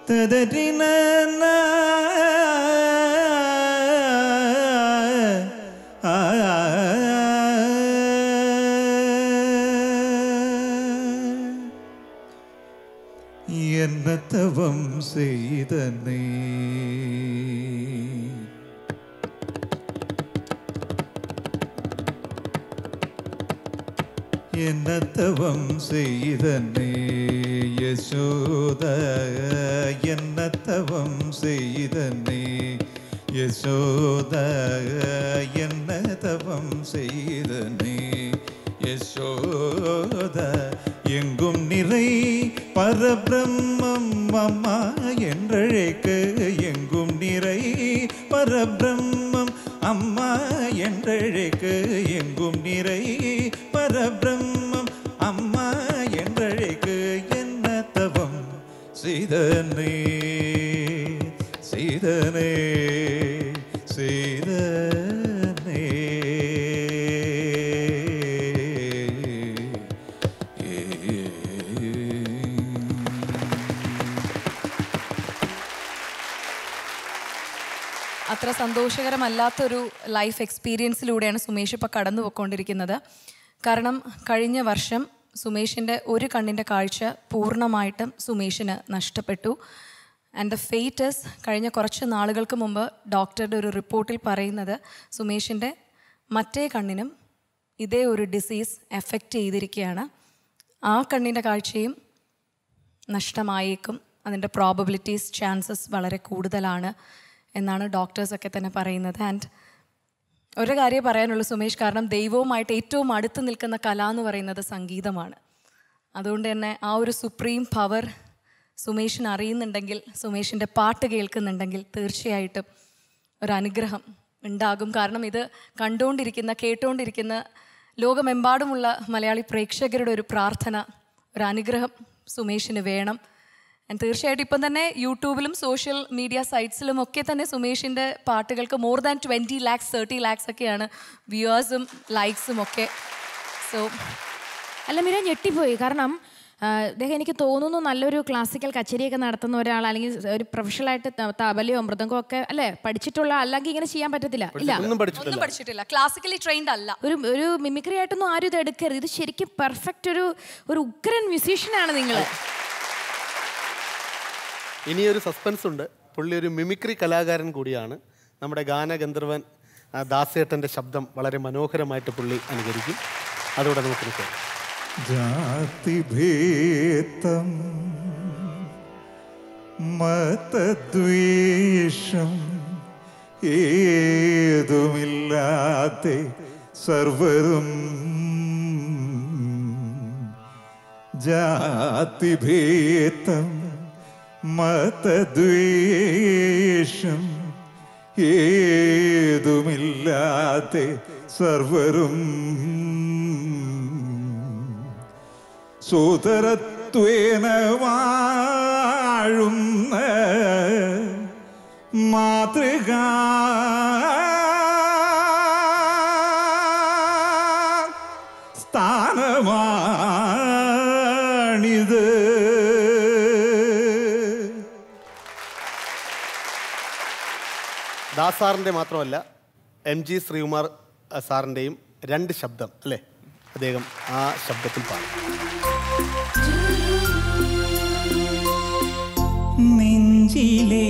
തദരിന என்ன தவம் செய்தனே என்ன தவம் செய்தனே யசோத என்ன தவம் செய்தனே யசோத என்ன தவம் செய்தனே யசோத எங்கும் நிறை பரபிரம்மம் அம்மா என்றழைக்க எங்கும் நிறை பரபிரம்மம் அம்மா என்றழைக்க எங்கும் நிறை பரபிரம்மம் அம்மா என்றழைக்க என்ன தவம் செய்தனே செய்தனே செய்தனே അത്ര സന്തോഷകരമല്ലാത്തൊരു ലൈഫ് എക്സ്പീരിയൻസിലൂടെയാണ് സുമേഷ് ഇപ്പോൾ കടന്നു പോയിക്കൊണ്ടിരിക്കുന്നത് കാരണം കഴിഞ്ഞ വർഷം സുമേഷിൻ്റെ ഒരു കണ്ണിൻ്റെ കാഴ്ച പൂർണ്ണമായിട്ടും സുമേഷിന് നഷ്ടപ്പെട്ടു ആൻഡ് ദ ഫെയ്റ്റസ് കഴിഞ്ഞ കുറച്ച് നാളുകൾക്ക് മുമ്പ് ഡോക്ടറുടെ ഒരു റിപ്പോർട്ടിൽ പറയുന്നത് സുമേഷിൻ്റെ മറ്റേ കണ്ണിനും ഇതേ ഒരു ഡിസീസ് എഫക്റ്റ് ചെയ്തിരിക്കുകയാണ് ആ കണ്ണിൻ്റെ കാഴ്ചയും നഷ്ടമായേക്കും അതിൻ്റെ പ്രോബബിലിറ്റീസ് ചാൻസസ് വളരെ കൂടുതലാണ് എന്നാണ് ഡോക്ടേഴ്സൊക്കെ തന്നെ പറയുന്നത് ആൻഡ് ഒരു കാര്യം പറയാനുള്ളൂ സുമേഷ് കാരണം ദൈവവുമായിട്ട് ഏറ്റവും അടുത്ത് നിൽക്കുന്ന കല എന്ന് പറയുന്നത് സംഗീതമാണ് അതുകൊണ്ട് തന്നെ ആ ഒരു സുപ്രീം പവർ സുമേഷിന് അറിയുന്നുണ്ടെങ്കിൽ സുമേഷിൻ്റെ പാട്ട് കേൾക്കുന്നുണ്ടെങ്കിൽ തീർച്ചയായിട്ടും ഒരു അനുഗ്രഹം ഉണ്ടാകും കാരണം ഇത് കണ്ടുകൊണ്ടിരിക്കുന്ന കേട്ടുകൊണ്ടിരിക്കുന്ന ലോകമെമ്പാടുമുള്ള മലയാളി പ്രേക്ഷകരുടെ ഒരു പ്രാർത്ഥന ഒരു അനുഗ്രഹം സുമേഷിന് വേണം ആൻഡ് തീർച്ചയായിട്ടും ഇപ്പം തന്നെ യൂട്യൂബിലും സോഷ്യൽ മീഡിയ സൈറ്റ്സിലും ഒക്കെ തന്നെ സുമേഷിൻ്റെ പാട്ടുകൾക്ക് more than twenty lakhs thirty lakhs ഒക്കെയാണ് വ്യൂവേഴ്സും ലൈക്സും ഒക്കെ സോ അല്ല മീര ഞെട്ടിപ്പോയി കാരണം ആ, അദ്ദേഹം എനിക്ക് തോന്നുന്നു നല്ലൊരു ക്ലാസിക്കൽ കച്ചേരിയൊക്കെ നടത്തുന്ന ഒരാൾ അല്ലെങ്കിൽ ഒരു പ്രൊഫഷണലായിട്ട് ത- തബലയോ മൃദംഗോ ഒക്കെ അല്ലേ പഠിച്ചിട്ടുള്ള അല്ലെങ്കിൽ ഇങ്ങനെ ചെയ്യാൻ പറ്റത്തില്ല ഇല്ല ഒന്നും പഠിച്ചിട്ടില്ല ഒന്നും പഠിച്ചിട്ടില്ല ക്ലാസിക്കലി ട്രെയിൻഡ് അല്ല ഒരു ഒരു മിമിക്രി ആയിട്ടൊന്നും ആരും ഇത് എടുക്കരുത് ഇത് ശരിക്കും പെർഫെക്റ്റ് ഒരു ഒരു ഉഗ്രൻ മ്യൂസീഷ്യനാണ് നിങ്ങൾ ഇനിയൊരു സസ്പെൻസ് ഉണ്ട് പുള്ളി ഒരു മിമിക്രി കലാകാരൻ കൂടിയാണ് നമ്മുടെ ഗാനഗന്ധർവൻ ആ, ദാസേട്ടൻ്റെ ശബ്ദം വളരെ മനോഹരമായിട്ട് പുള്ളി അനുകരിക്കും അതോടെ നമുക്ക് കേൾക്കാം ജാതിഭേദം മതദ്വേഷം ഏതുമില്ലാതെ സർവരും ജാതിഭേദം മതദ്വേഷം ഏതുമില്ലാതെ സർവരും സോദരത്വേന വാഴുന്ന മാതൃക സ്ഥാനമാണിത് ദാസാറിൻ്റെ മാത്രമല്ല എം ജി ശ്രീകുമാർ ആ, സാറിൻ്റെയും രണ്ട് ശബ്ദം അല്ലേ അദ്ദേഹം ആ ശബ്ദത്തിൽ പാടും നെഞ്ചിലെ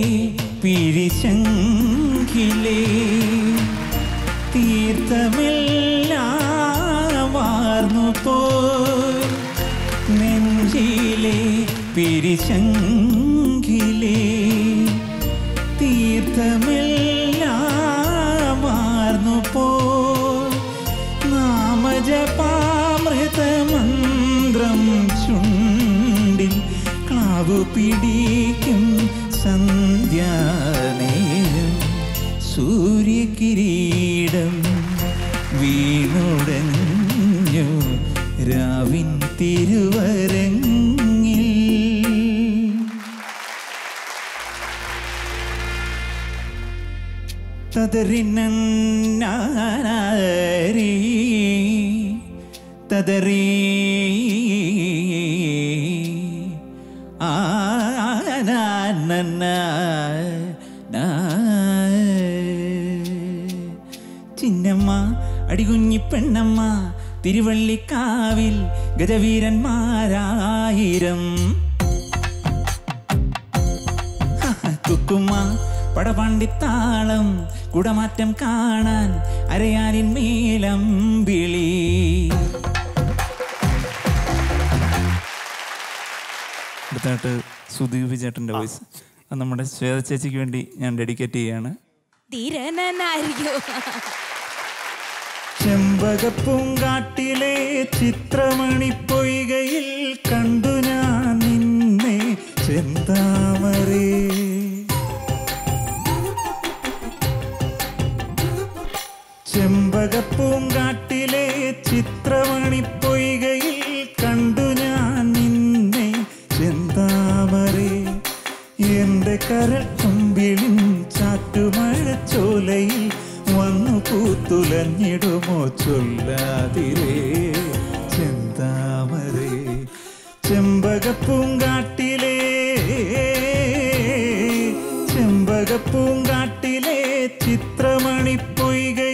പിഴിശങ്കിലെ തീർത്ഥമെല്ലാം വാർന്നു പോയി നെഞ്ചിലെ പിരിശങ്കിലെ തീർത്ഥമെല്ലാം വാർന്നു പോയി നാമജപാമൃതമന്ത്രം ചുണ്ടിൽ ക്ലാവു പിടിക്കും സന്ധ്യാനേരം സൂര്യകിരീടം വീണുടഞ്ഞു രാവിൻ തിരുവരങ്ങിൽ തദറിനീ തദരീ ആ നാ, നാ, നാ, നാ. ചിന്നമ്മ അടികുഞ്ഞി പെണ്ണമ്മ തിരുവള്ളിക്കാവിൽ ഗജവീരന്മാരായിരം കുക്കുമ്മ പടപാണ്ടിത്താളം കുടമാറ്റം കാണാൻ അരയാലിൻ മേലം വിളി അടുത്തായിട്ട് സുദീപ് ചേട്ടൻ്റെ വോയിസ് അത് നമ്മുടെ ശ്വേത ചേച്ചിക്ക് വേണ്ടി ഞാൻ ഡെഡിക്കേറ്റ് ചെയ്യാണ് ധീരനായിരിക്കും ചെമ്പകപ്പൂങ്കാട്ടിലെ ചിത്രമണി പൊയ്കയിൽ കണ്ടു ഞാൻ നിന്നെ ചെന്താമരേ ചെമ്പകപ്പൂങ്കാട്ടിലെ ചിത്രമണി പൊയ്കയിൽ കണ്ടു ഞാൻ നിന്നെ ചെന്താമരേ എന്റെ കരൾ കൊമ്പിളിൻ ചാറ്റുമഴച്ചോലയിൽ വന്നു പൂത്തുലഞ്ഞിടുമോ ചൊല്ലാതിരേ ചെന്താമരേ ചെമ്പകപ്പൂങ്കാട്ടിലെ ചെമ്പകപ്പൂങ്കാട്ടിലെ ചിത്രമണി പൊയ്കയിൽ